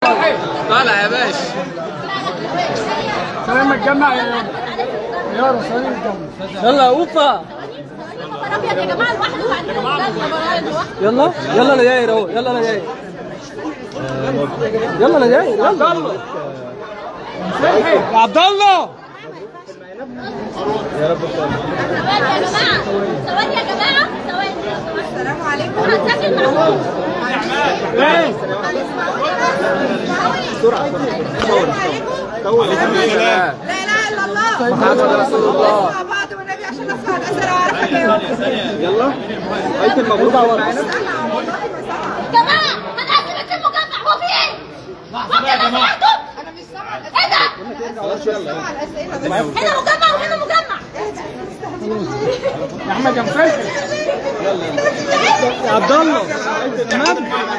طالع يا باشا ثواني ما تجمع يا يارا ثواني نتجمع يلا اوفا يا جماعه لوحده وبعدين يلا يلا انا جاي اهو يلا انا جاي يلا انا جاي يلا يا عبد الله ثواني يا جماعه ثواني يا جماعه ثواني السلام عليكم هنسجل معاكم عليكم السلام لا اله الا الله محمد رسول الله مع بعض والنبي عشان نسمع الاسئله واعرف اجاوب يلا ايتم مبروك معانا جماعه هنقسم التيم مجمع هو في ايه؟ ممكن لو سمحتوا انا مش سامعه ايه ده؟ الاسئله سامعه الاسئله بس هنا مجمع وهنا مجمع يا احمد يا مسافر يا عبد الله تمام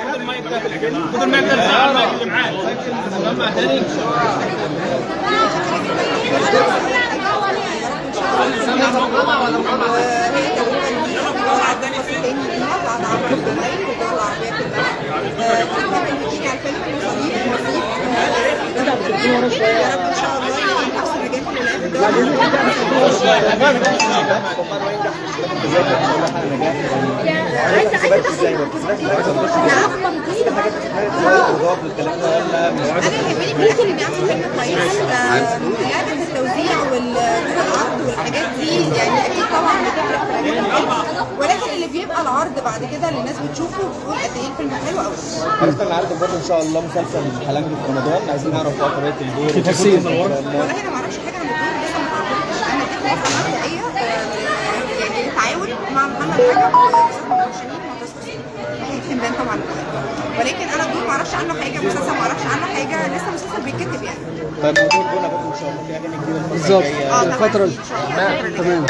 انا يهمني في الاخر اني اعمل فيلم كويس لعبه التوزيع والعرض والحاجات دي يعني اكيد طبعا بتفرق في نجاح الفيلم ولكن اللي بيبقى العرض بعد كده اللي الناس بتشوفه بتقول قد ايه الفيلم حلو قوي عرفنا النهارده برضه ان شاء الله مسلسل حلنجي في رمضان عايزين نعرف بقى طبيعه الدور في تفسير والله انا ما اعرفش حاجه عن الدور لسه ما اتعرفتش انا دي خلاصه مبدئيه آه، يعني تعاون مع محمد رجب واستاذ محمد شاهين ومعتز حسين ناحيه حمدان طبعا ولكن انا الدور ما اعرفش عنه حاجه مسلسل ما اعرفش عنه حاجه لسه مسلسل بيتكتب يعني طيب موضوع الجونه برضه ان شاء الله في اغاني جديده الفترة بالظبط الجاية. اه الفترة دي تمام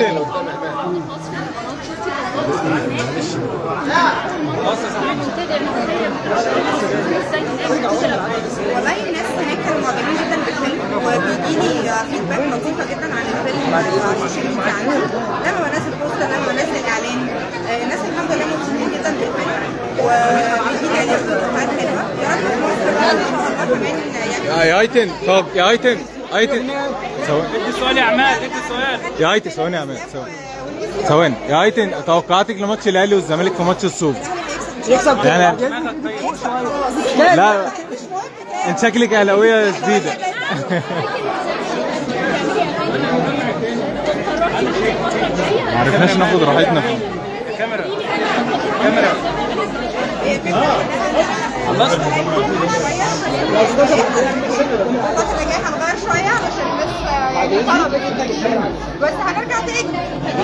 والله الناس هناك كانوا معجبين جدا بالفيلم وبيجي لي فيدباك لطيفه جدا عن الفيلم على السوشيال ميديا عنه لما بنزل بوستر لما بنزل اعلان آه، الناس الحمد لله مبسوطين جدا بالفيلم وبيجي لي عليه ردود حلوه يا رب في مصر بقى ان شاء الله كمان يعني يا ايتن طب يا ايتن ايتن ثواني السؤال يا عماد انت السؤال يا ايتن ثواني يا عماد ثواني ثواني يا ايتن توقعاتك لماتش الاهلي والزمالك في ماتش الصوت يكسب يعني لا انت شكلك اهلاويه شديده ما عرفناش ناخد راحتنا في الفترة الجاية هنغير شوية عشان الناس يعني طلبت جدا بس هنرجع تاني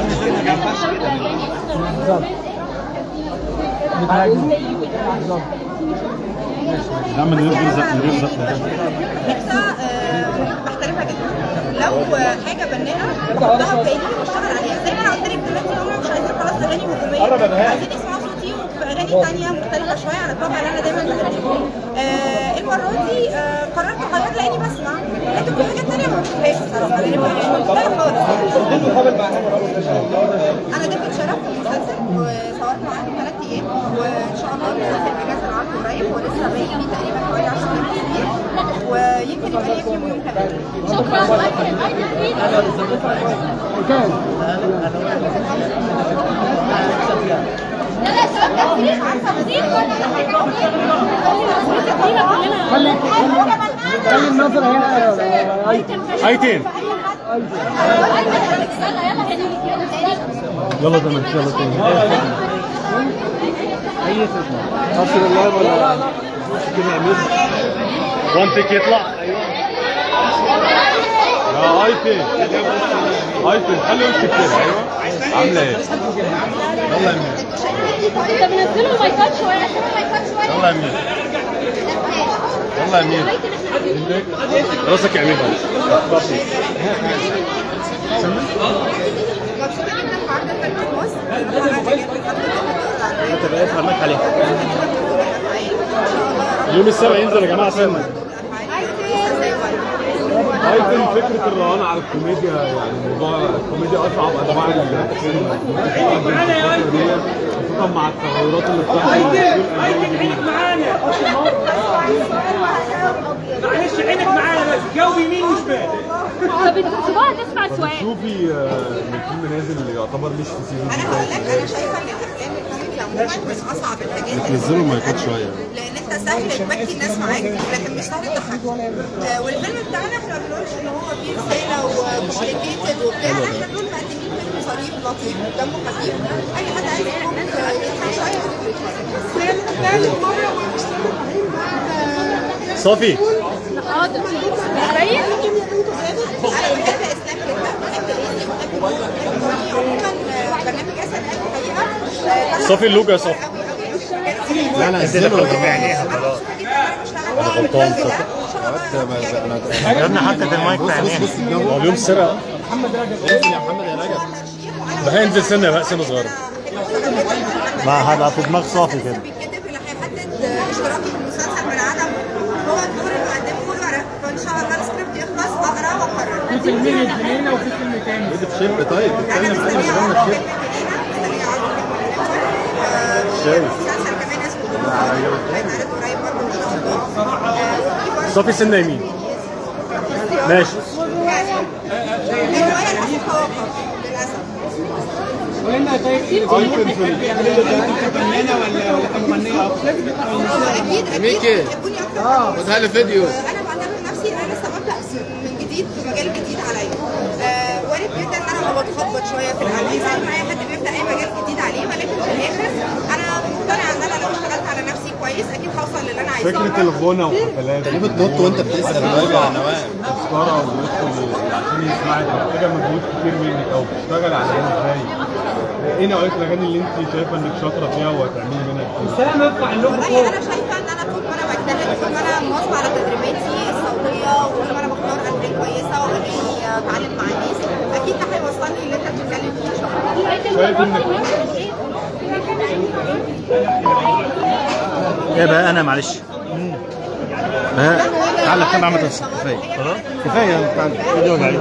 نفسها آه، بحترمها جدا لو آه، حاجة بناءة بحطها في بالي وبشتغل عليها زي ما انا قلت لك دلوقتي هم مش عايزين خلاص اغاني هجومية عايزين يسمعوا صوتي في اغاني تانية مختلفة شوية عن الطبع اللي انا دايما بغنيه آه، المرة دي آه، قررت اغير لاني بسمع لكن في حاجات تانية ما بشوفهاش الصراحة لان مش مختلفة خالص انا ضيفة شرف في المسلسل وصورت معاه ثلاث ايام وان شاء الله المسلسل بينزل العرض قريب ولسه باقي لي تقريبا حوالي 10 ايام ويمكن يبقى لي فيهم يوم كمان لا لا السؤال ده كتير عارفه كتير خلي خلي النظرة هنا ايتن يلا تمام يلا تمام أصل الله ولا وانتك يطلع يا ايتن ايتن خلي وشك كده ايوه عامله ايه يلا يا مير طب نزلوا المايكات شويه عشان المايكات شويه يلا يا مير يلا يا مير راسك يا مير مبسوطة جدا النهارده في الموز انا جيت تبقى افهمك عليها يوم السبع ينزل يا جماعه سنه ايتن فكره الرهان على الكوميديا يعني موضوع الكوميديا اصعب انواع الفيلم خصوصا مع التغيرات اللي بتحصل سيبوها تسمع طب سؤال شوفي آه، ان الفيلم نازل اللي يعتبر مش في سيزون انا هقول لك انا شايفه ان الافلام الكوميدي عموما من اصعب الحاجات اللي نزلوا المايكات شويه لان انت سهل تبكي الناس معاك لكن مش سهل تضحكهم آه والفيلم بتاعنا احنا ما بنقولش ان هو فيه رساله وكومبليكيتد وبتاع لا احنا بنقول مقدمين فيلم ظريف لطيف ودمه خفيف اي حد عايز يفهم يضحك شويه صافي حاضر باين انا بحب اسلام جدا بحب الاسم بحب الجو، بحب الدنيا. عموما آه، برنامج اسد الحقيقه آه، صافي اللوكا يا صافي. لا لا نزلها عينيها خلاص انا غلطان، صح؟ يا ابني حطت المايك في عينيها هو اليوم سرقه بقى انزل سنه بقى سنه صغيره ما هبقى في دماغ صافي كده بيتكتب اللي هيحدد اشتراكي في المسلسل من عدم هو الدور اللي قدمه والورق فان شاء الله السكريبت يخلص اقرا واقرر في فيلمين الجنينه وفي فيلم تاني شيب طيب انا مستنيه اعرف فيلم الجنينه مستنيه اعرف فيلم المسلسل كمان اسمه دور هيتعرض قريب برضه ان شاء الله آه، وفي برضه صافي سنه يمين ماشي يعني الروايه للاسف توقف للاسف وهنا طيب ايكون في ال- فنانه ولا ولا كمغنيه اكتر؟ اكيد اكيد بيحبوني اكتر اه خدها لي فيديو انا بعتبر نفسي انا لسه ببدا من جديد في مجال جديد عليا آه وارد جدا ان انا ابقى بتخبط شويه في الاول زي ما اي حد بيبدا اي مجال جديد عليه ولكن في الاخر انا مقتنعه ان انا لو اشتغلت على نفسي كويس اكيد هوصل للي انا عايزاه فكره الغنى وحفلات ليه بتنط وانت بتسال نوال نوال تذكرة ويدخل عشان يسمعك محتاجة مجهود كتير منك أو بتشتغل على إيه إزاي؟ إيه نوعية الأغاني اللي أنت شايفة إنك شاطرة فيها وهتعملي منها كتير؟ سلام ارفع اللوجو والله فوق انا شايفه ان انا طول ما انا بجتهد طول ما انا مواظبه على تدريباتي الصوتيه وطول ما انا بختار اغاني كويسه واغاني اتعلم مع الناس اكيد ده هيوصلني اللي انت بتتكلم فيه ان شاء الله شايف إنك ايه بقى انا معلش ها تعالى كم عملت كفايه خلاص كفايه تعالى فيديو بعد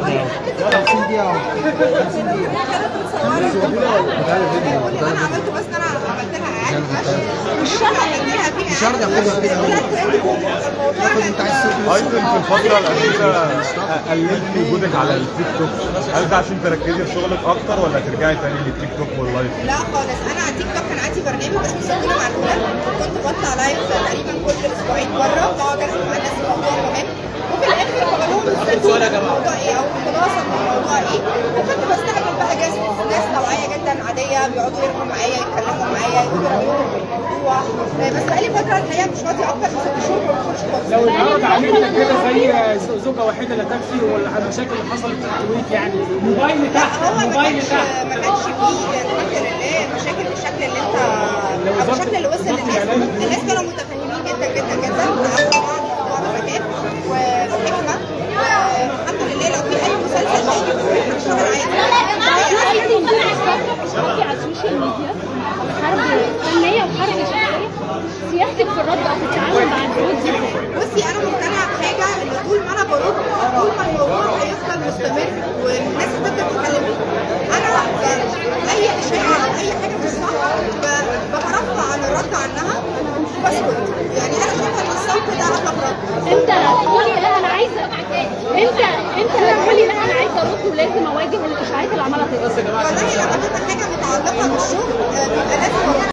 انا عملته بس انا عملت لها اعاده مش شرط مش شرط ياخدها كده انت عايز ايضا في الفترة الأخيرة قللت وجودك على التيك توك، هل ده عشان تركزي في شغلك أكتر ولا ترجعي تاني للتيك توك واللايف؟ لا خالص انا على تيك توك كان عندي برنامج اسمه سكينه معلومه كنت بطلع لايف تقريبا كل اسبوعين مره بقعد ارغي مع الناس في موضوع مهم وفي الاخر بقول لهم السر في الموضوع ايه او الخلاصه من الموضوع ايه وكنت بستقبل بقى جاست ناس طبيعيه جدا عاديه بيقعدوا يرغوا معايا يتكلموا معايا يقولوا رايهم في الموضوع آه، بس بقالي فتره الحقيقه مش فاضيه اكتر من ست شهور ما بخرجش خالص لو اتعرض علينا كده زي زوجة واحدة لا تكفي ولا المشاكل اللي حصلت في الكويت يعني موبايل لا تحت هو ما موبايل كانش تحت ما كانش فيه الحمد لله مشاكل بالشكل اللي انت او بالشكل اللي وصل للناس الناس كانوا متفاهمين جدا جدا جدا تعاملوا مع الموضوع بذكاء وحكمه والحمد لله لو في اي مسلسل تاني هنشتغل عادي عايزين نطلع على السوشيال ميديا حرب فنية وحرب شخصية سياستك في الرد أو في التعامل مع الفلوس دي بصي انا مقتنعه بحاجه ان طول ما انا برد طول ما الموضوع هيفضل مستمر والناس